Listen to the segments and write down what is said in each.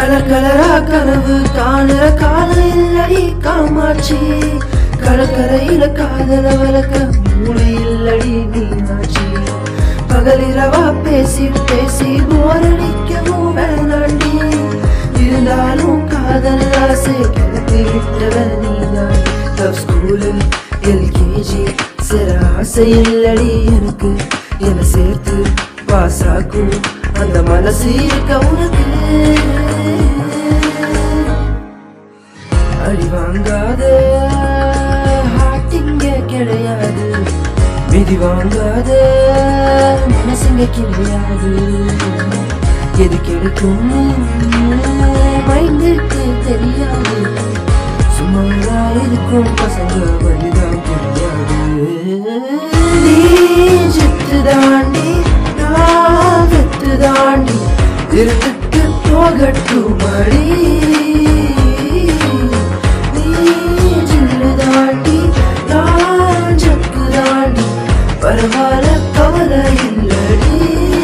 colour கலரா கனவு காணுற காலம் இல்லடி காமாட்சி கடற்கரையில காதல வளர்க்க மூளை இல்லடி மீனாட்சி பகலிரவா பேசி பேசி போரடிக்கவும் வேணாண்டி இருந்தாலும் காதல் ஆசை கிளப்பி விட்டவன் நீதான் லவ் ஸ்கூலில் எல்கேஜி சிற ஆசை இல்லடி எனக்கு என்ன சேர்த்து பாசாக்கும் அந்த மனசு இருக்க உனக்கு அடி வாங்காத ஹார்ட் இங்க கிடையாது மிதி வாங்காத மனசுங்க கிடையாது எது கிடைக்கும் மைண்டுக்கு தெரியாது சும்மாரா இருக்கும் பசங்க வழிதான் தெரியாது நீ சித்து தாண்டி நான் வெத்து தாண்டி இருந்துட்டு போகட்டும் மடி நீ ஜில்லு தாண்டி நான் ஜக்கு தாண்டி பரவாயில்ல கவலை இல்லடி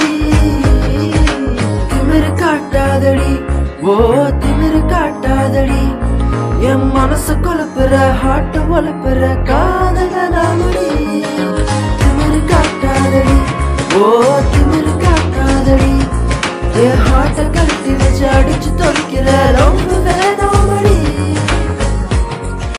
திமிரு காட்டாதடி ஓ திமிரு காட்டாதடி என் மனசு கொலப்புற ஹாட்ட ஒலப்புற காதல நாமடி திமிரு காட்டாதடி ஓ